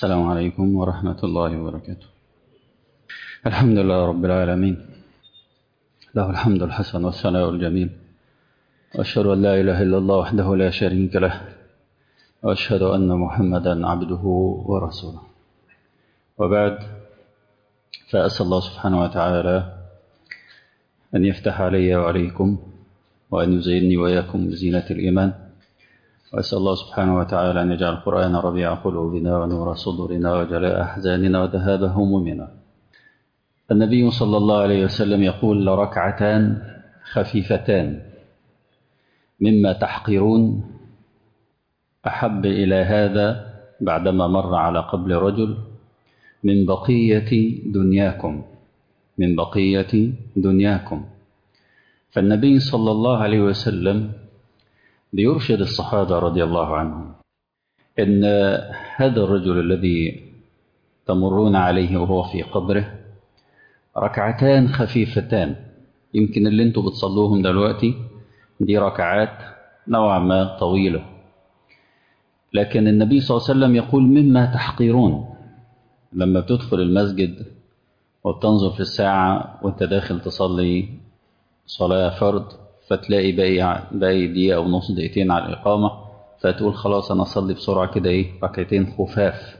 السلام عليكم ورحمة الله وبركاته الحمد لله رب العالمين له الحمد الحسن والثناء الجميل وأشهد أن لا إله إلا الله وحده لا شريك له وأشهد أن محمدا عبده ورسوله وبعد فأسأل الله سبحانه وتعالى أن يفتح علي وعليكم وأن يزينني وإياكم بزينة الإيمان وأسأل الله سبحانه وتعالى أن يجعل القرآن ربيع قلوبنا ونور صدورنا وجلاء أحزاننا وذهاب همومنا النبي صلى الله عليه وسلم يقول لركعتان خفيفتان مما تحقرون أحب إلى هذا بعدما مر على قبل رجل من بقية دنياكم من بقية دنياكم فالنبي صلى الله عليه وسلم بيرشد الصحابة رضي الله عنهم إن هذا الرجل الذي تمرون عليه وهو في قبره ركعتان خفيفتان يمكن اللي انتوا بتصلوهم دلوقتي دي ركعات نوعا ما طويلة لكن النبي صلى الله عليه وسلم يقول مما تحقرون لما بتدخل المسجد وبتنظر في الساعة وانت داخل تصلي صلاة فرض فتلاقي باقي باقي دقيقة أو نص دقيقتين على الإقامة فتقول خلاص أنا أصلي بسرعة كده إيه ركعتين خفاف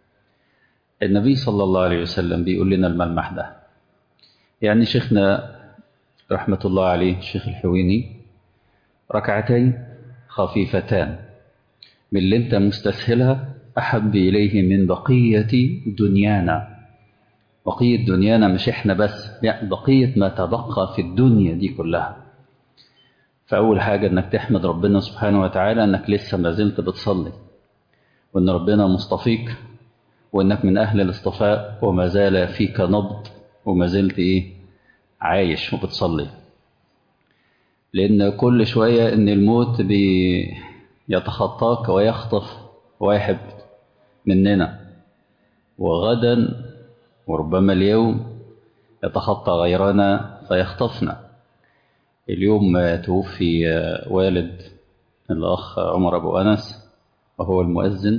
النبي صلى الله عليه وسلم بيقول لنا الملمح ده يعني شيخنا رحمة الله عليه الشيخ الحويني ركعتين خفيفتان من اللي انت مستسهلها أحب إليه من بقية دنيانا بقية دنيانا مش احنا بس يعني بقية ما تبقى في الدنيا دي كلها فأول حاجة أنك تحمد ربنا سبحانه وتعالى أنك لسه ما زلت بتصلي وأن ربنا مصطفيك وأنك من أهل الاصطفاء وما زال فيك نبض وما زلت إيه عايش وبتصلي لأن كل شوية أن الموت بيتخطاك ويخطف واحد مننا وغدا وربما اليوم يتخطى غيرنا فيخطفنا اليوم توفي والد الأخ عمر أبو أنس وهو المؤذن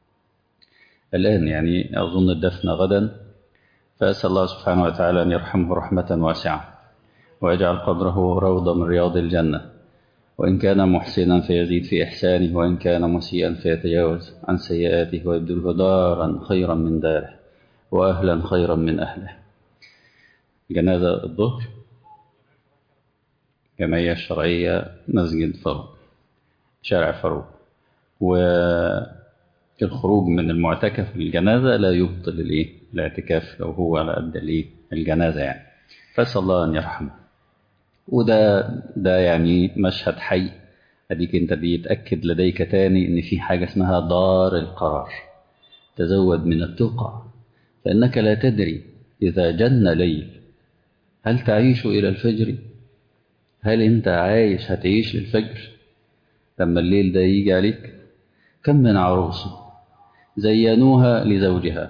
الآن يعني أظن الدفن غدا فأسأل الله سبحانه وتعالى أن يرحمه رحمة واسعة ويجعل قبره روضة من رياض الجنة وإن كان محسنا فيزيد في إحسانه وإن كان مسيئا فيتجاوز عن سيئاته ويبدله دارا خيرا من داره وأهلا خيرا من أهله جنازة الظهر جمعية الشرعية مسجد فاروق شارع فاروق والخروج من المعتكف للجنازة لا يبطل الايه الاعتكاف لو هو على قد الايه الجنازة يعني فاسأل الله أن يرحمه وده ده يعني مشهد حي اديك انت بيتأكد لديك تاني ان في حاجة اسمها دار القرار تزود من التقى فإنك لا تدري إذا جن ليل هل تعيش إلى الفجر هل أنت عايش هتعيش للفجر لما الليل ده يجي عليك كم من عروس زينوها لزوجها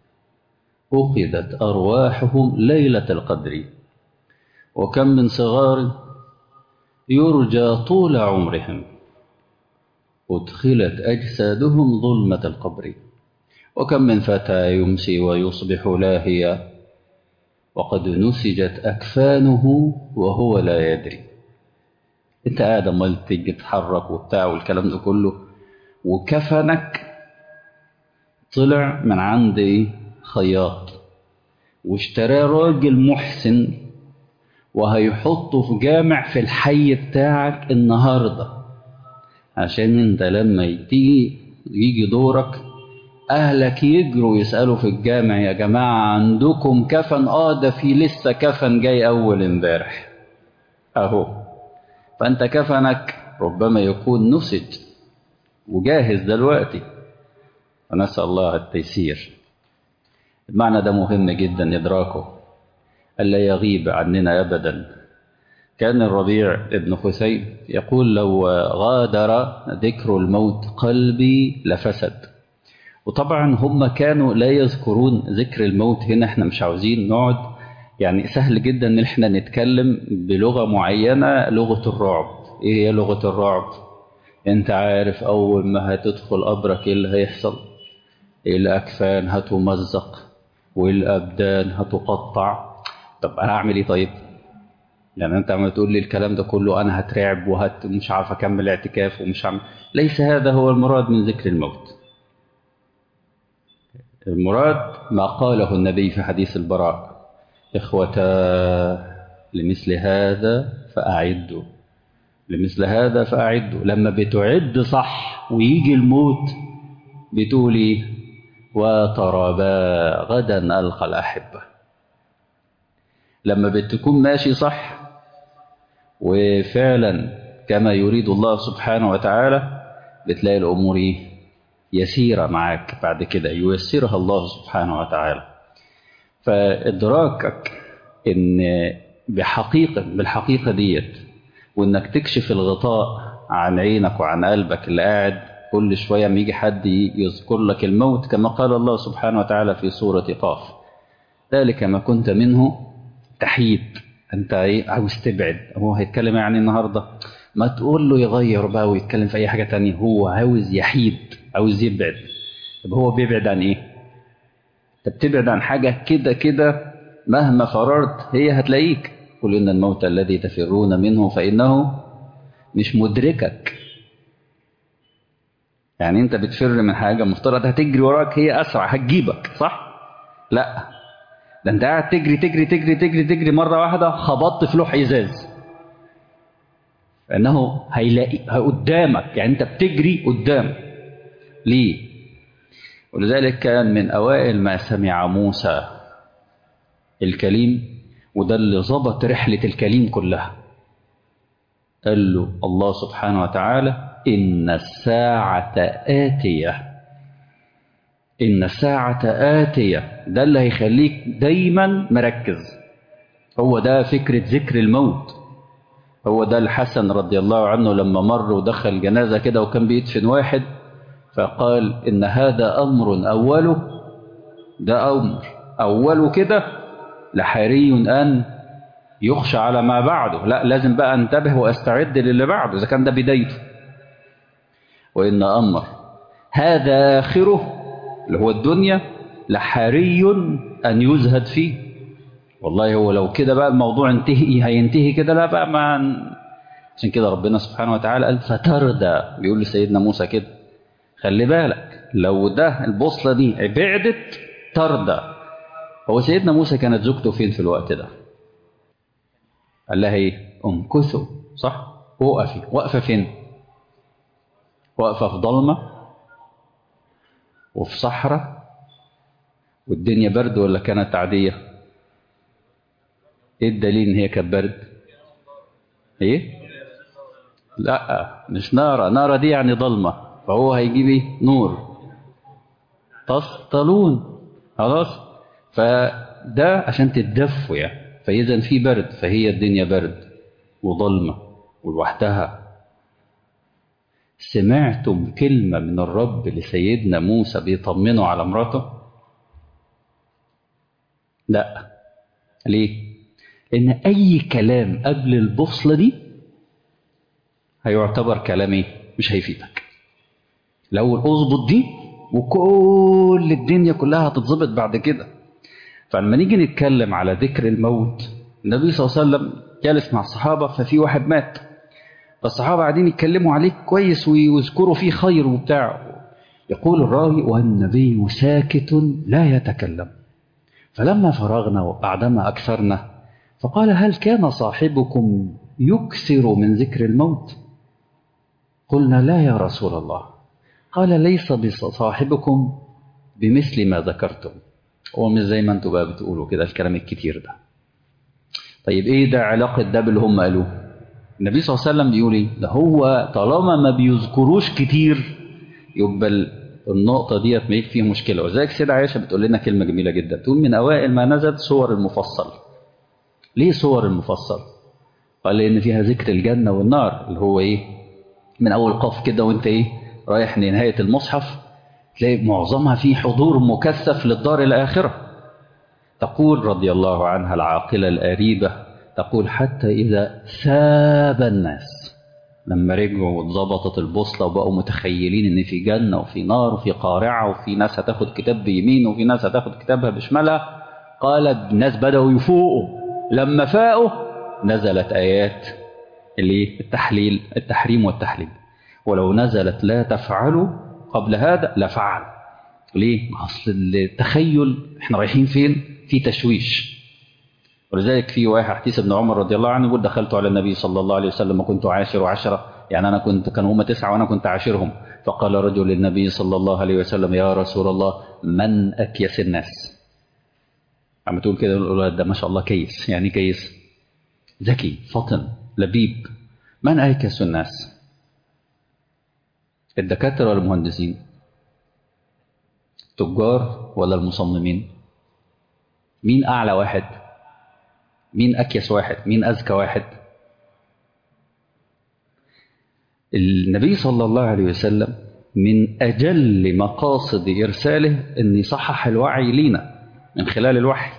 أخذت أرواحهم ليلة القدر وكم من صغار يرجى طول عمرهم أدخلت أجسادهم ظلمة القبر وكم من فتى يمسي ويصبح لاهيا وقد نسجت أكفانه وهو لا يدري انت قاعد امال تيجي تتحرك وبتاع والكلام ده كله وكفنك طلع من عند خياط واشتراه راجل محسن وهيحطه في جامع في الحي بتاعك النهارده عشان انت لما تيجي يجي دورك أهلك يجروا يسألوا في الجامع يا جماعة عندكم كفن آه ده في لسه كفن جاي أول امبارح أهو فأنت كفنك ربما يكون نسج وجاهز دلوقتي ونسأل الله التيسير المعنى ده مهم جدا إدراكه ألا يغيب عننا أبدا كان الربيع ابن خثيم يقول لو غادر ذكر الموت قلبي لفسد وطبعا هم كانوا لا يذكرون ذكر الموت هنا احنا مش عاوزين نقعد يعني سهل جدا ان احنا نتكلم بلغة معينة لغة الرعب ايه هي لغة الرعب انت عارف اول ما هتدخل قبرك ايه اللي هيحصل الأكفان هتمزق والأبدان هتقطع طب أنا أعمل إيه طيب يعني أنت عم تقول لي الكلام ده كله أنا هترعب وهت مش عارف أكمل اعتكاف ومش عارف ليس هذا هو المراد من ذكر الموت المراد ما قاله النبي في حديث البراء إخوتا لمثل هذا فأعدوا لمثل هذا فأعدوا لما بتعد صح ويجي الموت بتقولي وتربا غدا ألقى الأحبة لما بتكون ماشي صح وفعلا كما يريد الله سبحانه وتعالى بتلاقي الأمور يسيرة معاك بعد كده ييسرها الله سبحانه وتعالى فإدراكك إن بحقيقة بالحقيقة ديت وإنك تكشف الغطاء عن عينك وعن قلبك اللي قاعد كل شوية ما يجي حد يذكر لك الموت كما قال الله سبحانه وتعالى في سورة قاف ذلك ما كنت منه تحيد أنت إيه عاوز تبعد هو هيتكلم يعني النهاردة ما تقول له يغير بقى ويتكلم في أي حاجة تانية هو عاوز يحيد عاوز يبعد طب هو بيبعد عن إيه؟ أنت بتبعد عن حاجة كده كده مهما فررت هي هتلاقيك قل إن الموت الذي تفرون منه فإنه مش مدركك يعني انت بتفر من حاجه مفترض هتجري وراك هي اسرع هتجيبك صح لا ده انت قاعد تجري تجري تجري تجري تجري مره واحده خبطت في لوح ازاز فانه هيلاقي قدامك يعني انت بتجري قدام ليه ولذلك كان من اوائل ما سمع موسى الكليم وده اللي ظبط رحله الكليم كلها قال له الله سبحانه وتعالى إن الساعة آتية إن الساعة آتية ده اللي هيخليك دايما مركز هو ده فكرة ذكر الموت هو ده الحسن رضي الله عنه لما مر ودخل جنازة كده وكان بيدفن واحد فقال إن هذا أمر أوله ده أمر أوله كده لحري أن يخشى على ما بعده لا لازم بقى انتبه واستعد للي بعده إذا كان ده بدايته وإن أمر هذا آخره اللي هو الدنيا لحري أن يزهد فيه والله هو لو كده بقى الموضوع انتهي هينتهي كده لا بقى ما عشان كده ربنا سبحانه وتعالى قال فتردى بيقول لسيدنا موسى كده خلي بالك لو ده البوصلة دي بعدت تردى هو سيدنا موسى كانت زوجته فين في الوقت ده قال لها ايه امكثوا صح وقفي واقفه فين واقفه في ضلمه وفي صحراء والدنيا برد ولا كانت عاديه ايه الدليل ان هي كانت برد ايه لا مش نارة نارة دي يعني ضلمة فهو هيجيب ايه نور تصطلون خلاص فده عشان تتدفوا يعني فإذا في برد فهي الدنيا برد وظلمة ولوحدها سمعتم كلمة من الرب لسيدنا موسى بيطمنه على مراته لا ليه لأن أي كلام قبل البوصلة دي هيعتبر كلام ايه مش هيفيدك لو اظبط دي وكل الدنيا كلها هتتظبط بعد كده فلما نيجي نتكلم على ذكر الموت النبي صلى الله عليه وسلم جالس مع الصحابة ففي واحد مات فالصحابة قاعدين يتكلموا عليه كويس ويذكروا فيه خير وبتاع يقول الراوي والنبي ساكت لا يتكلم فلما فرغنا وبعدما أكثرنا فقال هل كان صاحبكم يكثر من ذكر الموت قلنا لا يا رسول الله قال ليس بصاحبكم بمثل ما ذكرتم هو مش زي ما انتوا بقى بتقولوا كده الكلام الكتير ده طيب ايه ده علاقة ده باللي هم قالوه النبي صلى الله عليه وسلم بيقول ايه ده هو طالما ما بيذكروش كتير يبقى النقطة ديت ما فيها مشكلة وذلك سيدة عائشة بتقول لنا كلمة جميلة جدا تقول من أوائل ما نزل صور المفصل ليه صور المفصل قال لأن فيها ذكر الجنة والنار اللي هو إيه من أول قاف كده وأنت إيه رايح لنهاية المصحف تلاقي معظمها فيه حضور مكثف للدار الآخرة تقول رضي الله عنها العاقلة الأريبة تقول حتى إذا ثاب الناس لما رجعوا واتظبطت البوصلة وبقوا متخيلين إن في جنة وفي نار وفي قارعة وفي ناس هتاخد كتاب بيمين وفي ناس هتاخد كتابها بشمالها قال الناس بدأوا يفوقوا لما فاقوا نزلت آيات اللي التحليل التحريم والتحليل ولو نزلت لا تفعلوا قبل هذا لفعل ليه؟ أصل التخيل احنا رايحين فين؟ في تشويش ولذلك في واحد حديث ابن عمر رضي الله عنه يقول دخلت على النبي صلى الله عليه وسلم وكنت عاشر عشرة يعني أنا كنت كانوا هم تسعة وأنا كنت عاشرهم فقال رجل للنبي صلى الله عليه وسلم يا رسول الله من أكيس الناس عم تقول كده يقول ده ما شاء الله كيس يعني كيس ذكي فطن لبيب من أكيس الناس الدكاترة ولا المهندسين تجار ولا المصممين مين أعلى واحد مين أكيس واحد مين أذكى واحد النبي صلى الله عليه وسلم من أجل مقاصد إرساله أن يصحح الوعي لينا من خلال الوحي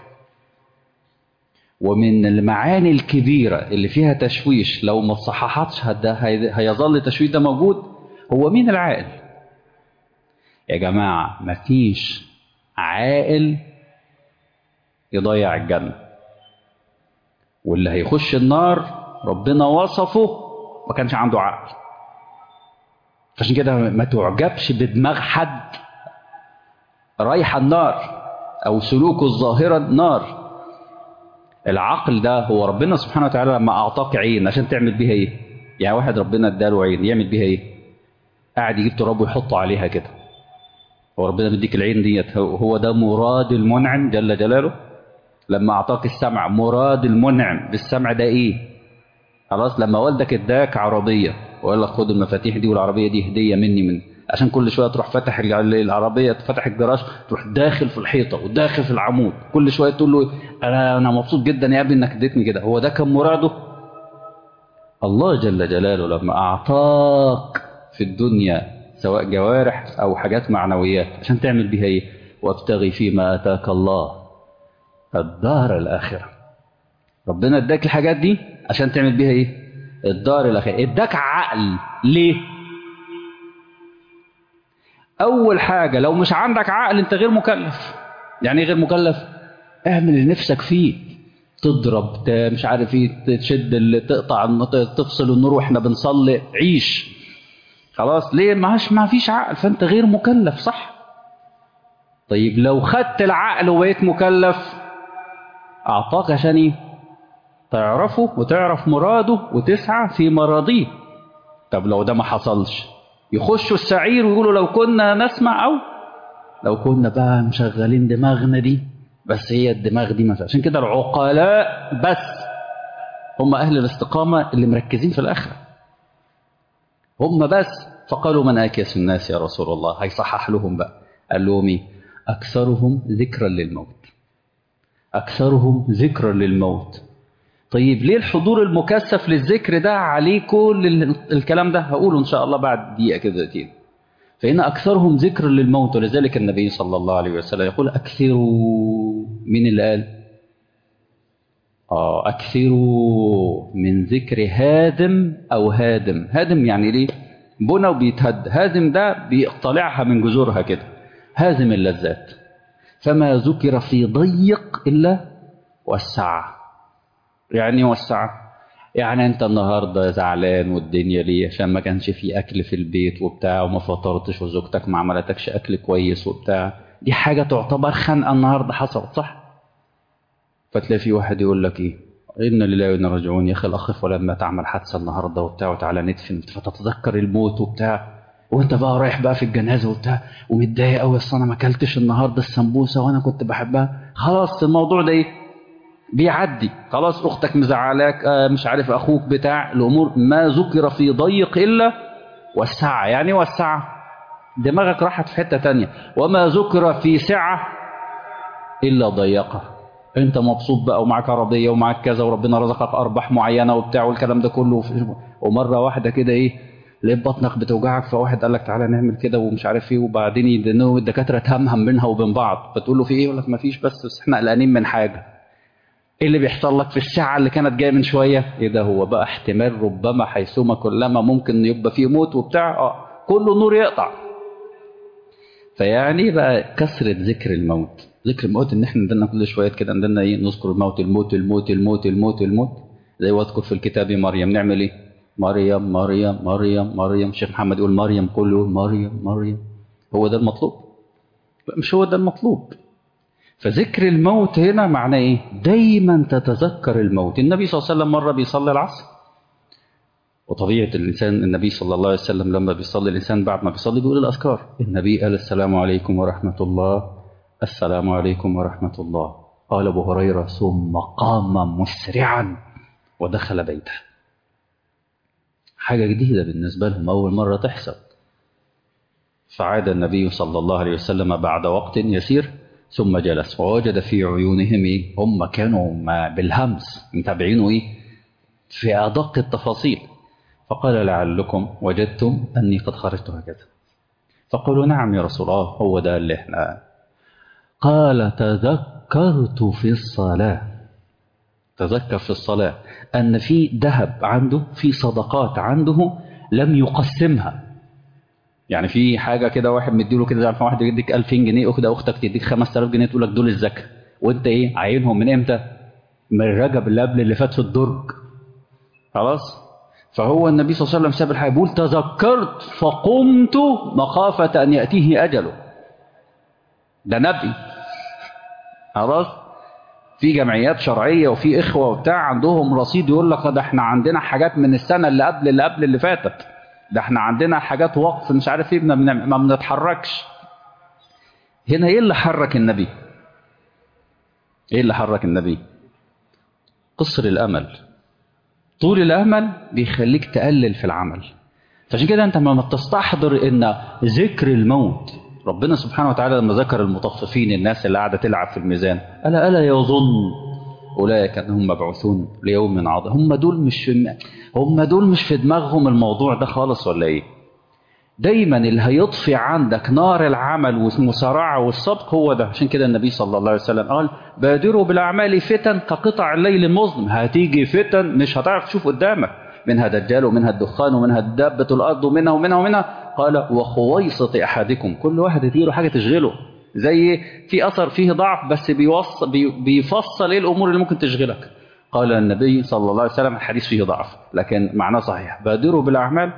ومن المعاني الكبيرة اللي فيها تشويش لو ما صححتش هيظل التشويش ده موجود هو مين العاقل يا جماعة مفيش عاقل يضيع الجنة واللي هيخش النار ربنا وصفه ما كانش عنده عقل فعشان كده ما تعجبش بدماغ حد رايح النار او سلوكه الظاهره النار العقل ده هو ربنا سبحانه وتعالى لما اعطاك عين عشان تعمل بيها ايه يعني واحد ربنا اداله عين يعمل بيها ايه قاعد يجيب تراب ويحطه عليها كده هو ربنا مديك العين ديت هو ده مراد المنعم جل جلاله لما اعطاك السمع مراد المنعم بالسمع ده ايه خلاص لما والدك اداك عربيه وقال لك خد المفاتيح دي والعربيه دي هديه مني من عشان كل شويه تروح فاتح العربيه تفتح الجراج تروح داخل في الحيطه وداخل في العمود كل شويه تقول له انا انا مبسوط جدا يا ابني انك اديتني كده هو ده كان مراده الله جل جلاله لما اعطاك في الدنيا سواء جوارح او حاجات معنويات عشان تعمل بيها ايه وابتغي فيما اتاك الله الدار الاخره ربنا اداك الحاجات دي عشان تعمل بيها ايه الدار الاخره اداك عقل ليه اول حاجه لو مش عندك عقل انت غير مكلف يعني ايه غير مكلف اعمل اللي نفسك فيه تضرب مش عارف ايه تشد تقطع تفصل النور واحنا بنصلي عيش خلاص ليه معاش ما فيش عقل فانت غير مكلف صح طيب لو خدت العقل وبقيت مكلف اعطاك عشان ايه تعرفه وتعرف مراده وتسعى في مراضيه طب لو ده ما حصلش يخشوا السعير ويقولوا لو كنا نسمع او لو كنا بقى مشغلين دماغنا دي بس هي الدماغ دي مثلا عشان كده العقلاء بس هم اهل الاستقامه اللي مركزين في الاخره هم بس فقالوا من اكيس الناس يا رسول الله هيصحح لهم بقى قال لهم ايه اكثرهم ذكرا للموت اكثرهم ذكرا للموت طيب ليه الحضور المكثف للذكر ده عليه كل الكلام ده هقوله ان شاء الله بعد دقيقه كده دقيقتين فإن أكثرهم ذكر للموت ولذلك النبي صلى الله عليه وسلم يقول أكثروا من اللي قال آه أكثروا من ذكر هادم أو هادم هادم يعني ليه بنى وبيتهد هادم ده بيقتلعها من جذورها كده هازم اللذات فما ذكر في ضيق إلا وسع يعني وسع يعني انت النهارده زعلان والدنيا ليه عشان ما كانش في اكل في البيت وبتاع وما فطرتش وزوجتك ما عملتكش اكل كويس وبتاع دي حاجه تعتبر خنقه النهارده حصلت صح فتلاقي في واحد يقول لك ايه إنا لله وإنا راجعون يا أخي الأخ فلان ما تعمل حادثة النهاردة وبتاع وتعالى ندفن فتتذكر الموت وبتاع وأنت بقى رايح بقى في الجنازة وبتاع ومتضايق قوي أصل أنا ما أكلتش النهاردة السمبوسة وأنا كنت بحبها خلاص الموضوع ده إيه بيعدي خلاص اختك مزعلاك آه مش عارف اخوك بتاع الامور ما ذكر في ضيق الا وسعه يعني وسعه دماغك راحت في حته تانية وما ذكر في سعه الا ضيقه انت مبسوط بقى ومعاك عربيه ومعاك كذا وربنا رزقك ارباح معينه وبتاع والكلام ده كله ومره واحده كده ايه لقيت بطنك بتوجعك فواحد قال لك تعالى نعمل كده ومش عارف ايه وبعدين يدنوا الدكاتره تهمهم بينها وبين بعض فتقول له في ايه يقول لك ما فيش بس, بس احنا قلقانين من حاجه ايه اللي بيحصل لك في الساعة اللي كانت جاية من شوية ايه ده هو بقى احتمال ربما حيثما كلما ممكن يبقى فيه موت وبتاع اه كله نور يقطع فيعني بقى كثرة ذكر الموت ذكر الموت ان احنا عندنا كل شوية كده عندنا ايه نذكر الموت الموت الموت الموت الموت الموت زي واذكر في الكتاب مريم نعمل ايه مريم مريم مريم مريم الشيخ محمد يقول مريم كله يقول مريم مريم هو ده المطلوب لا مش هو ده المطلوب فذكر الموت هنا معناه ايه دايما تتذكر الموت النبي صلى الله عليه وسلم مرة بيصلي العصر وطبيعة الإنسان النبي صلى الله عليه وسلم لما بيصلي الإنسان بعد ما بيصلي بيقول الأذكار النبي قال السلام عليكم ورحمة الله السلام عليكم ورحمة الله قال أبو هريرة ثم قام مسرعا ودخل بيته حاجة جديدة بالنسبة لهم أول مرة تحصل فعاد النبي صلى الله عليه وسلم بعد وقت يسير ثم جلس ووجد في عيونهم إيه؟ هم كانوا ما بالهمس متابعينه إيه؟ في أدق التفاصيل فقال لعلكم وجدتم أني قد خرجت هكذا فقالوا نعم يا رسول الله هو ده اللي احنا قال تذكرت في الصلاة تذكر في الصلاة أن في ذهب عنده في صدقات عنده لم يقسمها يعني في حاجة كده واحد مديله كده زي واحد يديك 2000 جنيه أخده أختك تديك 5000 جنيه تقول لك دول الزكاة وأنت إيه عاينهم من إمتى؟ من رجب اللي قبل اللي فات في الدرج خلاص؟ فهو النبي صلى الله عليه وسلم ساب الحياة بيقول تذكرت فقمت مخافة أن يأتيه أجله ده نبي خلاص في جمعيات شرعية وفي إخوة وبتاع عندهم رصيد يقول لك ده احنا عندنا حاجات من السنة اللي قبل اللي قبل اللي فاتت ده احنا عندنا حاجات وقف مش عارف ايه ما بنتحركش هنا ايه اللي حرك النبي ايه اللي حرك النبي قصر الامل طول الامل بيخليك تقلل في العمل فعشان كده انت لما تستحضر ان ذكر الموت ربنا سبحانه وتعالى لما ذكر المطففين الناس اللي قاعده تلعب في الميزان الا الا يظن اولئك انهم مبعوثون ليوم عظيم هم دول مش في هم دول مش في دماغهم الموضوع ده خالص ولا ايه دايما اللي هيطفي عندك نار العمل والمسارعه والسبق هو ده عشان كده النبي صلى الله عليه وسلم قال بادروا بالاعمال فتن كقطع الليل المظلم هتيجي فتن مش هتعرف تشوف قدامك منها دجال ومنها الدخان ومنها دابة الأرض ومنها ومنها ومنها قال وخويصة أحدكم كل واحد يديله حاجة تشغله زي في أثر فيه ضعف بس بيوصل بي بيفصل إيه الأمور اللي ممكن تشغلك قال النبي صلى الله عليه وسلم الحديث فيه ضعف لكن معناه صحيح بادروا بالأعمال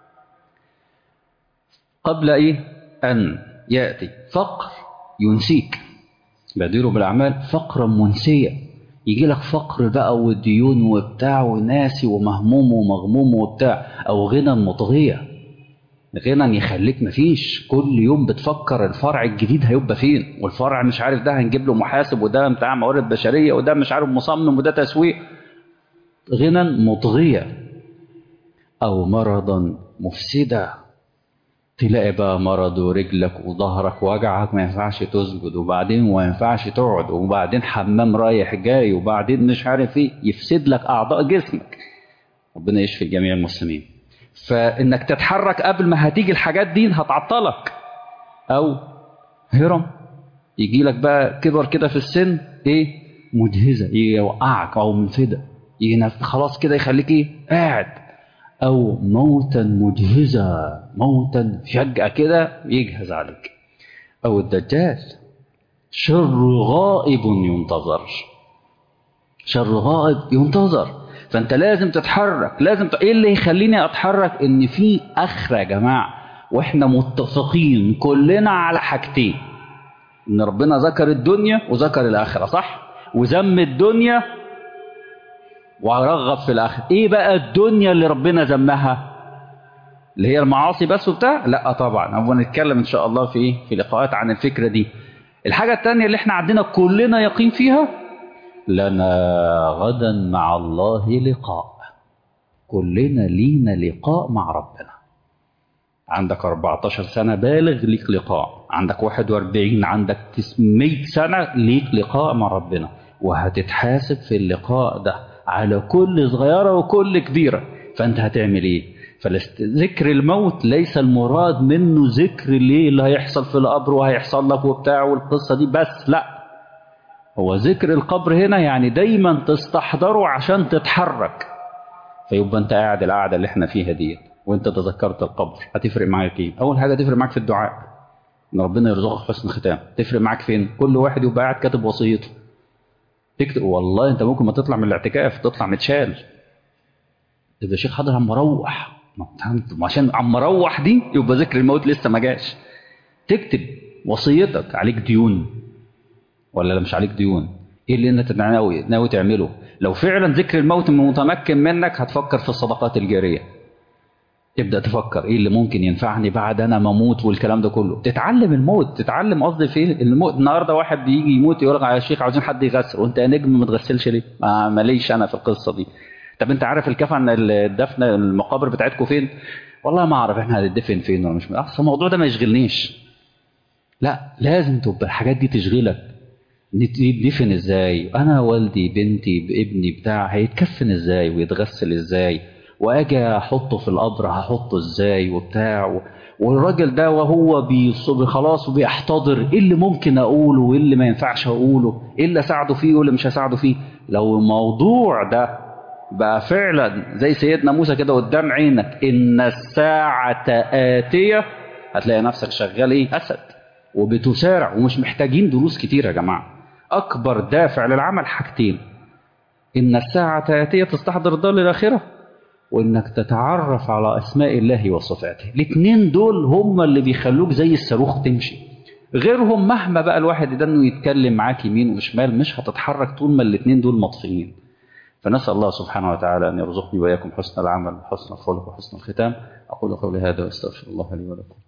قبل إيه أن يأتي فقر ينسيك بادروا بالأعمال فقرا منسيا يجي لك فقر بقى وديون وبتاع وناسي ومهموم ومغموم وبتاع او غنى مطغيه غنى يخليك مفيش كل يوم بتفكر الفرع الجديد هيبقى فين والفرع مش عارف ده هنجيب له محاسب وده بتاع موارد بشريه وده مش عارف مصمم وده تسويق غنى مطغيه او مرضا مفسدا تلاقي بقى مرض ورجلك وظهرك وجعك ما ينفعش تسجد وبعدين ما ينفعش تقعد وبعدين حمام رايح جاي وبعدين مش عارف ايه يفسد لك اعضاء جسمك ربنا يشفي جميع المسلمين فانك تتحرك قبل ما هتيجي الحاجات دي هتعطلك او هرم يجي لك بقى كبر كده في السن ايه مجهزه يوقعك او منفده يجي خلاص كده يخليك ايه قاعد أو موتا مجهزا موتا فجأة كده يجهز عليك أو الدجال شر غائب ينتظر شر غائب ينتظر فأنت لازم تتحرك لازم ت... إيه اللي يخليني أتحرك إن في آخرة يا جماعة وإحنا متفقين كلنا على حاجتين إن ربنا ذكر الدنيا وذكر الآخرة صح وذم الدنيا ورغب في الآخر إيه بقى الدنيا اللي ربنا ذمها اللي هي المعاصي بس وبتاع لا طبعا هو نتكلم إن شاء الله في إيه في لقاءات عن الفكرة دي الحاجة التانية اللي احنا عندنا كلنا يقين فيها لنا غدا مع الله لقاء كلنا لينا لقاء مع ربنا عندك 14 سنة بالغ ليك لقاء عندك 41 عندك 100 سنة ليك لقاء مع ربنا وهتتحاسب في اللقاء ده على كل صغيرة وكل كبيرة فأنت هتعمل إيه فذكر الموت ليس المراد منه ذكر ليه اللي هيحصل في القبر وهيحصل لك وبتاع والقصة دي بس لا هو ذكر القبر هنا يعني دايما تستحضره عشان تتحرك فيبقى انت قاعد القعده اللي احنا فيها ديت وانت تذكرت القبر هتفرق معاك ايه اول حاجه تفرق معاك في الدعاء ان ربنا يرزقك حسن ختام تفرق معاك فين كل واحد يبقى قاعد كاتب وصيته تكتب والله انت ممكن ما تطلع من الاعتكاف تطلع متشال تبقى شيخ حاضر عم مروح عشان عم مروح دي يبقى ذكر الموت لسه ما جاش تكتب وصيتك عليك ديون ولا مش عليك ديون ايه اللي انت ناوي ناوي تعمله لو فعلا ذكر الموت متمكن منك هتفكر في الصدقات الجاريه تبدا تفكر ايه اللي ممكن ينفعني بعد انا ما اموت والكلام ده كله تتعلم الموت تتعلم قصدي في الموت النهارده واحد بيجي يموت يقول لك يا شيخ عاوزين حد يغسل وانت يا نجم ما تغسلش ليه ما ماليش انا في القصه دي طب انت عارف الكفن الدفن المقابر بتاعتكم فين والله ما اعرف احنا هندفن فين ولا مش اصل الموضوع ده ما يشغلنيش لا لازم تبقى الحاجات دي تشغلك ندفن ازاي انا والدي بنتي ابني بتاع هيتكفن ازاي ويتغسل ازاي واجي احطه في القبر هحطه ازاي وبتاع والراجل ده وهو بيصب خلاص وبيحتضر ايه اللي ممكن اقوله وايه اللي ما ينفعش اقوله ايه اللي اساعده فيه واللي مش هساعده فيه لو الموضوع ده بقى فعلا زي سيدنا موسى كده قدام عينك ان الساعة آتية هتلاقي نفسك شغال ايه اسد وبتسارع ومش محتاجين دروس كتير يا جماعة اكبر دافع للعمل حاجتين ان الساعة آتية تستحضر الدار للآخرة وانك تتعرف على اسماء الله وصفاته الاثنين دول هم اللي بيخلوك زي الصاروخ تمشي غيرهم مهما بقى الواحد ده انه يتكلم معاك يمين وشمال مش هتتحرك طول ما الاثنين دول مطفيين فنسأل الله سبحانه وتعالى أن يرزقني وإياكم حسن العمل وحسن الخلق وحسن الختام أقول قولي هذا وأستغفر الله لي ولكم